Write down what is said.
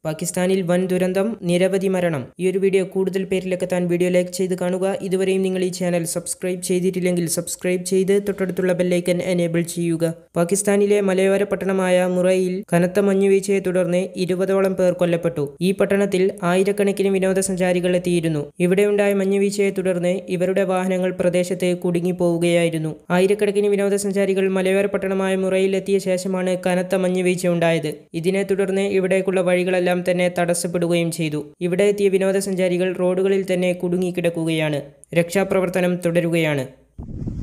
പാകിസ്ഥാനിൽ വൻ ദുരന്തം നിരവധി മരണം ഈ ഒരു വീഡിയോ കൂടുതൽ പേരിലെത്താൻ വീഡിയോ ലൈക്ക് ചെയ്ത് കാണുക ഇതുവരെയും നിങ്ങൾ ഈ ചാനൽ സബ്സ്ക്രൈബ് ചെയ്തിട്ടില്ലെങ്കിൽ സബ്സ്ക്രൈബ് ചെയ്ത് തൊട്ടടുത്തുള്ള ബെല്ലൈക്കൻ എനേബിൾ ചെയ്യുക പാകിസ്ഥാനിലെ മലയോര പട്ടണമായ മുറയിൽ കനത്ത മഞ്ഞുവീഴ്ചയെ തുടർന്ന് ഇരുപതോളം പേർ കൊല്ലപ്പെട്ടു ഈ പട്ടണത്തിൽ ആയിരക്കണക്കിന് വിനോദസഞ്ചാരികൾ എത്തിയിരുന്നു ഇവിടെയുണ്ടായ മഞ്ഞുവീഴ്ചയെ തുടർന്ന് ഇവരുടെ വാഹനങ്ങൾ പ്രദേശത്ത് കുടുങ്ങിപ്പോവുകയായിരുന്നു ആയിരക്കണക്കിന് വിനോദസഞ്ചാരികൾ മലയോര പട്ടണമായ മുറയിൽ എത്തിയ ശേഷമാണ് കനത്ത മഞ്ഞുവീഴ്ച ഉണ്ടായത് ഇതിനെ തുടർന്ന് ഇവിടേക്കുള്ള വഴികളെല്ലാം തന്നെ തടസ്സപ്പെടുകയും ചെയ്തു ഇവിടെ എത്തിയ വിനോദസഞ്ചാരികൾ റോഡുകളിൽ തന്നെ കുടുങ്ങിക്കിടക്കുകയാണ് രക്ഷാപ്രവർത്തനം തുടരുകയാണ്